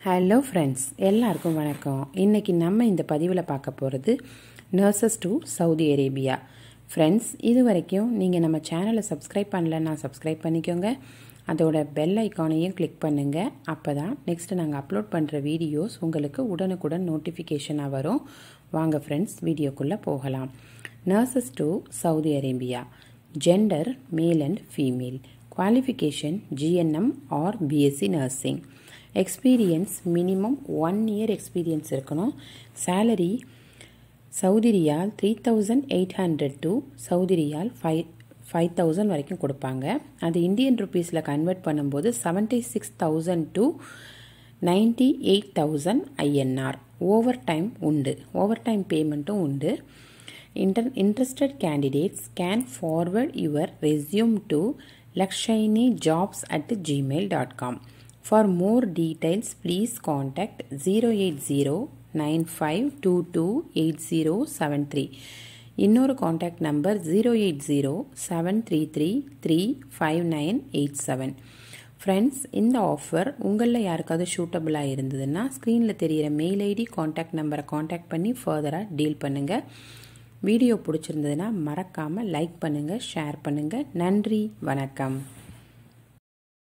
Hello friends எல்லாருக்கும் வணக்கம் இன்றைக்கி நம்ம இந்த பதிவில் பார்க்க போகிறது nurses to Saudi Arabia friends இது வரைக்கும் நீங்கள் நம்ம சேனலை சப்ஸ்கிரைப் பண்ணலன்னா சப்ஸ்கிரைப் பண்ணிக்கோங்க அதோட பெல் ஐக்கானையும் கிளிக் பண்ணுங்கள் அப்போ தான் நெக்ஸ்ட்டு நாங்கள் அப்லோட் பண்ணுற வீடியோஸ் உங்களுக்கு உடனுக்குடன் நோட்டிஃபிகேஷனாக வரும் வாங்க ஃப்ரெண்ட்ஸ் வீடியோக்குள்ளே போகலாம் nurses to Saudi Arabia gender male and female qualification GNM or BSc nursing experience minimum one year experience இருக்கணும் salary Saudi riyal three thousand eight hundred to Saudi riyal five five thousand வரைக்கும் கொடுப்பாங்க அது Indian ருபீஸில் convert பண்ணும்போது seventy six thousand to ninety eight thousand INR overtime உண்டு overtime பேமெண்ட்டும் உண்டு inter interested candidates can forward your resume to lakshaini.jobs at gmail.com. For more details, please contact 080-9522-8073. இன்னொரு contact number zero eight zero seven three three three five nine eight seven friends இந்த offer உங்களில் யாருக்காவது சூட்டபுளாக இருந்ததுன்னா ஸ்க்ரீனில் தெரிகிற mail ID contact நம்பரை contact பண்ணி ஃபர்தராக டீல் பண்ணுங்கள் வீடியோ பிடிச்சிருந்ததுன்னா மறக்காமல் லைக் பண்ணுங்கள் ஷேர் பண்ணுங்கள் நன்றி வணக்கம்